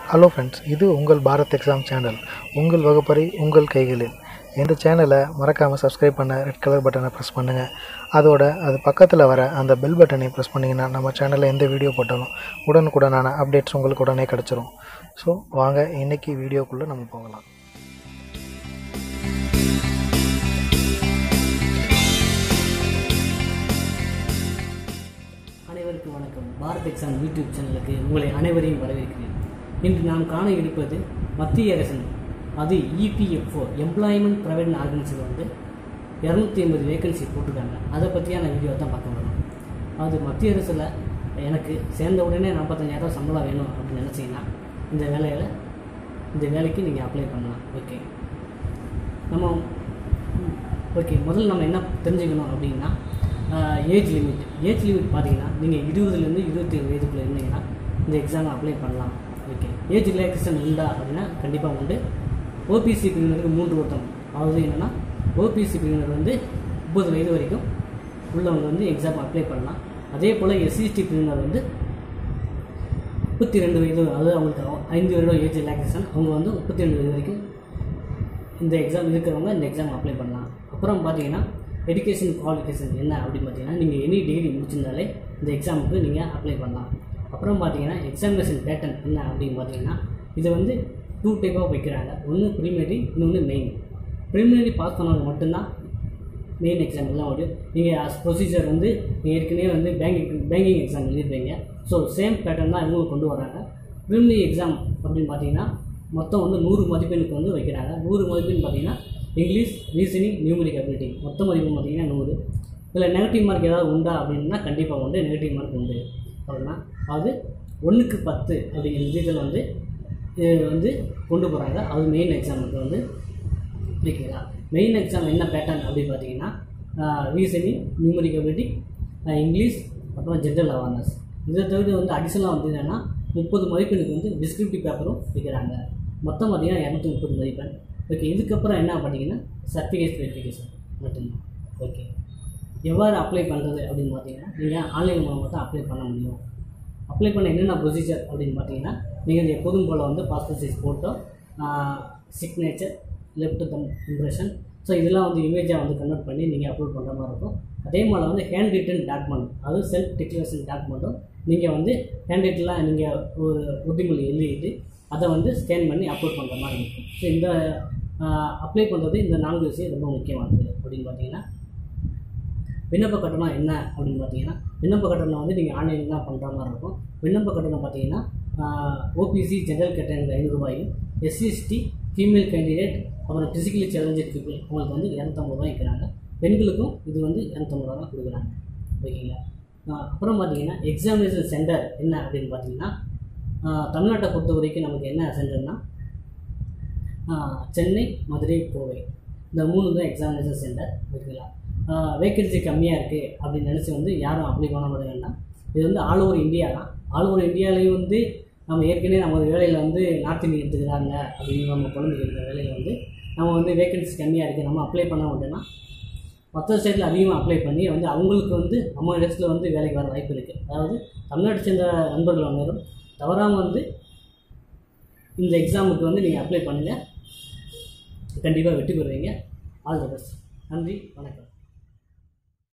hello friends இது உங்கள் Bharat exam channel உங்கள் வகுப்பறை உங்கள் கைகளில் இந்த சேனலை மறக்காமல் சப்ஸ்கிரைப் பண்ண ரெட் கலர் பட்டனை ப்ரெஸ் பண்ணுங்கள் அதோட அது பக்கத்தில் வர அந்த பெல் பட்டனை ப்ரெஸ் பண்ணிங்கன்னா நம்ம சேனலில் எந்த வீடியோ போட்டாலும் உடனுக்குடனான அப்டேட்ஸ் உங்களுக்கு உடனே கிடச்சிரும் ஸோ வாங்க இன்றைக்கி வீடியோக்குள்ளே நம்ம போகலாம் அனைவருக்கும் வணக்கம் பாரத் எக்ஸாம் யூடியூப் சேனலுக்கு உங்களை அனைவரையும் வரவேற்கிறேன் இன்று நாம் காண இருப்பது மத்திய அரசின் அது இபிஎஃப்ஓ எம்ப்ளாய்மெண்ட் ப்ரைவேட் ஆர்கனைசேஷன் வந்து இரநூத்தி ஐம்பது வேகன்சி போட்டிருக்காங்க அதை பற்றியான வீடியோ தான் பார்க்க வரோம் அது மத்திய அரசில் எனக்கு சேர்ந்த உடனே நாற்பத்தஞ்சாயிரம் சம்பளம் வேணும் அப்படின்னு நினச்சிங்கன்னா இந்த வேலையில் இந்த வேலைக்கு நீங்கள் அப்ளை பண்ணலாம் ஓகே நம்ம ஓகே முதல்ல நம்ம என்ன தெரிஞ்சுக்கணும் அப்படின்னா ஏஜ் லிமிட் ஏஜ் லிமிட் பார்த்தீங்கன்னா நீங்கள் இருபதுலேருந்து இருபத்தி ஏழு வயதுக்குள்ளே இருந்தீங்கன்னா இந்த எக்ஸாம் அப்ளை பண்ணலாம் ஓகே ஏஜ் ரிலாக்ஸேஷன் உண்டா அப்படின்னா கண்டிப்பாக உண்டு ஓபிசி பிரிவினருக்கு மூன்று வருடம் அதாவது என்னென்னா ஓபிசி பிரிவினர் வந்து முப்பது வயது வரைக்கும் உள்ளவங்க வந்து எக்ஸாம் அப்ளை பண்ணலாம் அதே போல் எஸ்சிஎஸ்டி பிரிவினர் வந்து முப்பத்தி ரெண்டு வயது அதாவது அவங்களுக்கு ஐந்து வருடம் ஏஜ் ரிலாக்ஸேஷன் அவங்க வந்து முப்பத்தி ரெண்டு வயது வரைக்கும் இந்த எக்ஸாம் இருக்கிறவங்க இந்த எக்ஸாம் அப்ளை பண்ணலாம் அப்புறம் பார்த்தீங்கன்னா எஜுகேஷன் குவாலிஃபிகேஷன் என்ன அப்படின்னு பார்த்தீங்கன்னா நீங்கள் எனி டிகிரி முடிச்சிருந்தாலே இந்த எக்ஸாமுக்கு நீங்கள் அப்ளை பண்ணலாம் அப்புறம் பார்த்தீங்கன்னா எக்ஸாமினேஷன் பேட்டர்ன் என்ன அப்படின்னு பார்த்தீங்கன்னா இதை வந்து டூ டைப்பாக வைக்கிறாங்க ஒன்று ப்ரிலிமினரி இன்னொன்று மெயின் ப்ரிலிமினரி பாஸ் பண்ணவங்க மட்டும்தான் மெயின் எக்ஸாம் எல்லாம் வரும் நீங்கள் அஸ் ப்ரொசீஜர் வந்து நீங்கள் ஏற்கனவே வந்து பேங்கிங் பேங்கிங் எக்ஸாம் எழுதிருப்பீங்க ஸோ சேம் பேட்டர்ன் தான் இவங்க கொண்டு வராங்க ப்ரிலிமினரி எக்ஸாம் அப்படின்னு பார்த்தீங்கன்னா மொத்தம் வந்து நூறு மதிப்பெண்ணுக்கு வந்து வைக்கிறாங்க நூறு மதிப்பெண் பார்த்தீங்கன்னா இங்கிலீஷ் ரீசனிங் நியூமரிக் அபிலிட்டி மொத்த மதிப்பு பார்த்தீங்கன்னா நூறு இதில் நெகட்டிவ் மார்க் ஏதாவது உண்டா அப்படின்னா கண்டிப்பாக உண்டு நெகட்டிவ் மார்க் உண்டு அப்படின்னா அது ஒன்றுக்கு பத்து அப்படிங்கிற விதத்தில் வந்து இது வந்து கொண்டு போகிறாங்க அது மெயின் எக்ஸாமுக்கு வந்து ஓகேங்களா மெயின் எக்ஸாம் என்ன பேட்டர்ன் அப்படின்னு பார்த்தீங்கன்னா ரீசனிங் நியூமரிக் அபிலிட்டி இங்கிலீஷ் அப்புறம் ஜென்ரல் அவேர்னஸ் இதை தவிர வந்து அடிஷனலாக வந்து என்னென்னா முப்பது மதிப்பெண்ணுக்கு வந்து டிஸ்கிரிப்டிவ் பேப்பரும் வைக்கிறாங்க மொத்தம் பார்த்தீங்கன்னா இரநூத்தி முப்பது மதிப்பெண் ஓகே இதுக்கப்புறம் என்ன பார்த்தீங்கன்னா சர்டிஃபிகேட் வெரிஃபிகேஷன் மட்டும்தான் ஓகே எவ்வாறு அப்ளை பண்ணுறது அப்படின்னு பார்த்தீங்கன்னா நீங்கள் ஆன்லைன் மூலமாக தான் அப்ளை பண்ண முடியும் அப்ளை பண்ண என்னென்ன ப்ரொசீஜர் அப்படின்னு பார்த்தீங்கன்னா நீங்கள் எப்போதும் போல் வந்து passport size photo signature left thumb impression so இதெல்லாம் வந்து இமேஜாக வந்து கன்வெர்ட் பண்ணி நீங்கள் அப்லோட் பண்ணுற மாதிரி இருக்கும் அதே மாதிரி வந்து ஹேண்ட் ரிட்டன் டாக்குமெண்ட் அதாவது செல்ஃப் டிக்ளரேஷன் டாக்குமெண்ட்டும் நீங்கள் வந்து ஹேண்ட் ரிட்டெலாம் நீங்கள் ஒரு உறுதிமொழி எழுதிட்டு அதை வந்து ஸ்கேன் பண்ணி அப்லோட் பண்ணுற மாதிரி இருக்கும் ஸோ இந்த அப்ளை பண்ணுறது இந்த நான்கு விஷயம் ரொம்ப முக்கியமானது அப்படின்னு பார்த்தீங்கன்னா விண்ணப்ப கட்டணம் என்ன அப்படின்னு பார்த்தீங்கன்னா விண்ணப்ப கட்டணம் வந்து நீங்கள் ஆன்லைனில் தான் பண்ணுற மாதிரி இருக்கும் விண்ணப்ப கட்டணம் பார்த்தீங்கன்னா ஓபிசி ஜெனரல் கேட்டகரி ஐநூறுரூபாயும் எஸ்சிஎஸ்டி ஃபீமேல் கேண்டிடேட் அப்புறம் ஃபிசிக்கலி சேலஞ்சட் பீப்புள் அவங்களுக்கு வந்து இரநூத்தம்பது ரூபாய் இருக்கிறாங்க பெண்களுக்கும் இது வந்து இரநூத்தம்பது ரூபா தான் கொடுக்குறாங்க ஓகேங்களா அப்புறம் பார்த்தீங்கன்னா எக்ஸாமினேஷன் சென்டர் என்ன அப்படின்னு பார்த்தீங்கன்னா தமிழ்நாட்டை பொறுத்த வரைக்கும் நமக்கு என்ன சென்டர்னால் சென்னை மதுரை கோவை இந்த மூணு தான் எக்ஸாமினேஷன் சென்டர் ஓகேங்களா வேக்கன்சி கம்மியாக இருக்குது அப்படின்னு நினச்சி வந்து யாரும் அப்ளை பண்ண முடியாதுன்னா இது வந்து ஆல் ஓவர் இந்தியா தான் ஆல் ஓவர் இந்தியாவிலையும் வந்து நம்ம ஏற்கனவே நம்ம ஒரு வேலையில் வந்து நார்த் இந்தியன் எடுத்துக்கிறாங்க அப்படின்னு நம்ம குழந்தைங்க வேலையில் வந்து நம்ம வந்து வேக்கன்சி கம்மியாக இருக்குது நம்ம அப்ளை பண்ண முடியும்னா மற்ற ஸ்டேட்டில் அதிகமாக அப்ளை பண்ணி வந்து அவங்களுக்கு வந்து நம்ம இடத்துல வந்து வேலைக்கு வர வாய்ப்பு இருக்குது அதாவது தமிழ்நாட்டை சேர்ந்த நண்பர்கள் அனைவரும் தவறாமல் வந்து இந்த எக்ஸாமுக்கு வந்து நீங்கள் அப்ளை பண்ணுங்கள் கண்டிப்பாக வெற்றி பெறுவீங்க ஆல் த பெஸ்ட் நன்றி வணக்கம்